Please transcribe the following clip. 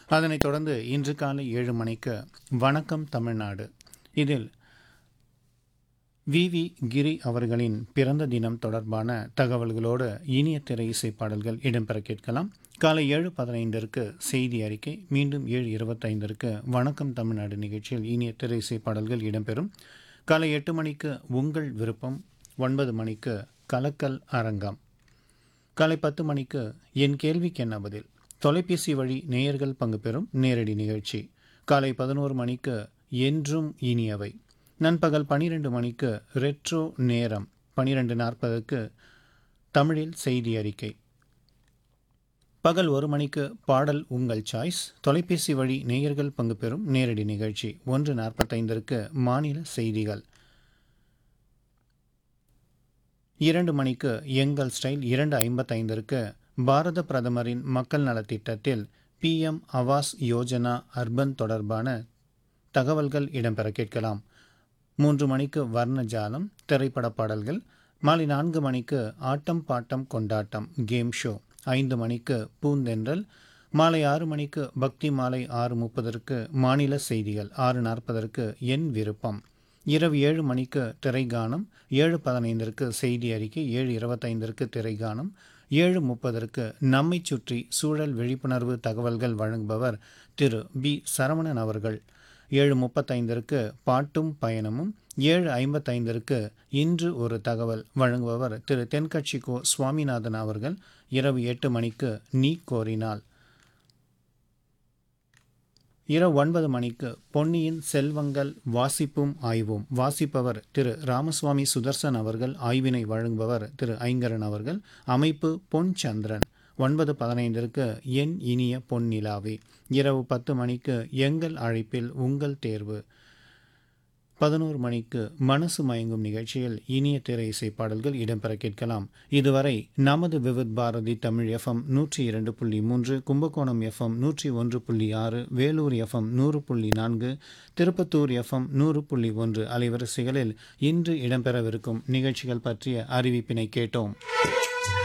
அதனைத் தொடர்ந்து இன்று காலை ஏழு மணிக்கு வணக்கம் தமிழ்நாடு இதில் வி வி கிரி அவர்களின் பிறந்த தினம் தொடர்பான தகவல்களோடு இனிய திரை இசை பாடல்கள் இடம்பெற கேட்கலாம் காலை ஏழு பதினைந்திற்கு செய்தி அறிக்கை மீண்டும் ஏழு இருபத்தைந்திற்கு வணக்கம் தமிழ்நாடு நிகழ்ச்சியில் இனிய திரை இசை பாடல்கள் இடம்பெறும் காலை எட்டு மணிக்கு உங்கள் விருப்பம் ஒன்பது மணிக்கு கலக்கல் அரங்கம் காலை பத்து மணிக்கு என் கேள்விக்கு என்ன பதில் தொலைபேசி வழி நேயர்கள் பங்கு பெறும் நேரடி நிகழ்ச்சி காலை பதினோரு மணிக்கு என்றும் இனியவை நண்பகல் பனிரெண்டு மணிக்கு ரெட்ரோ நேரம் பனிரெண்டு நாற்பதுக்கு தமிழில் செய்தி அறிக்கை பகல் ஒரு மணிக்கு பாடல் உங்கள் சாய்ஸ் தொலைபேசி வழி நேயர்கள் பங்கு பெறும் நேரடி நிகழ்ச்சி ஒன்று நாற்பத்தைந்திற்கு மாநில செய்திகள் இரண்டு மணிக்கு எங்கள் ஸ்டைல் இரண்டு ஐம்பத்தைந்திற்கு பாரத பிரதமரின் மக்கள் நலத்திட்டத்தில் பிஎம் ஆவாஸ் யோஜனா அர்பன் தொடர்பான தகவல்கள் இடம்பெற கேட்கலாம் மூன்று மணிக்கு வர்ணஜாலம் திரைப்பட பாடல்கள் மாலை நான்கு மணிக்கு ஆட்டம் பாட்டம் கொண்டாட்டம் கேம் ஷோ ஐந்து மணிக்கு பூந்தென்றல் மாலை ஆறு மணிக்கு பக்தி மாலை ஆறு முப்பதற்கு மாநில செய்திகள் ஆறு நாற்பதற்கு என் விருப்பம் இரவு ஏழு மணிக்கு திரைகானம் ஏழு பதினைந்திற்கு செய்தி அறிக்கை ஏழு இருபத்தைந்திற்கு திரைகானம் ஏழு முப்பதற்கு நம்மை சுற்றி சூழல் விழிப்புணர்வு தகவல்கள் வழங்குபவர் திரு பி சரவணன் அவர்கள் ஏழு முப்பத்தைந்திற்கு பாட்டும் பயணமும் ஏழு ஐம்பத்தைந்திற்கு இன்று ஒரு தகவல் வழங்குபவர் திரு தென்கட்சி கோ சுவாமிநாதன் அவர்கள் இரவு எட்டு மணிக்கு நீ கோரினால் இரவு ஒன்பது மணிக்கு பொன்னியின் செல்வங்கள் வாசிப்பும் ஆய்வும் வாசிப்பவர் திரு ராமசுவாமி சுதர்சன் அவர்கள் ஆய்வினை வழங்குபவர் திரு ஐங்கரன் அவர்கள் அமைப்பு பொன் சந்திரன் ஒன்பது பதினைந்திற்கு என் இனிய பொன்னிலாவே இரவு பத்து மணிக்கு எங்கள் அழைப்பில் உங்கள் தேர்வு பதினோரு மணிக்கு மனசு மயங்கும் நிகழ்ச்சியில் இனிய திரை இசை பாடல்கள் இடம்பெற கேட்கலாம் இதுவரை நமது விவித் பாரதி தமிழ் எஃப்எம் நூற்றி இரண்டு புள்ளி மூன்று கும்பகோணம் எஃப்எம் நூற்றி ஒன்று புள்ளி ஆறு வேலூர் எஃப்எம் நூறு புள்ளி நான்கு திருப்பத்தூர் எஃப்எம் நூறு புள்ளி ஒன்று அலைவரிசைகளில் இன்று இடம்பெறவிருக்கும் நிகழ்ச்சிகள் பற்றிய அறிவிப்பினை கேட்டோம்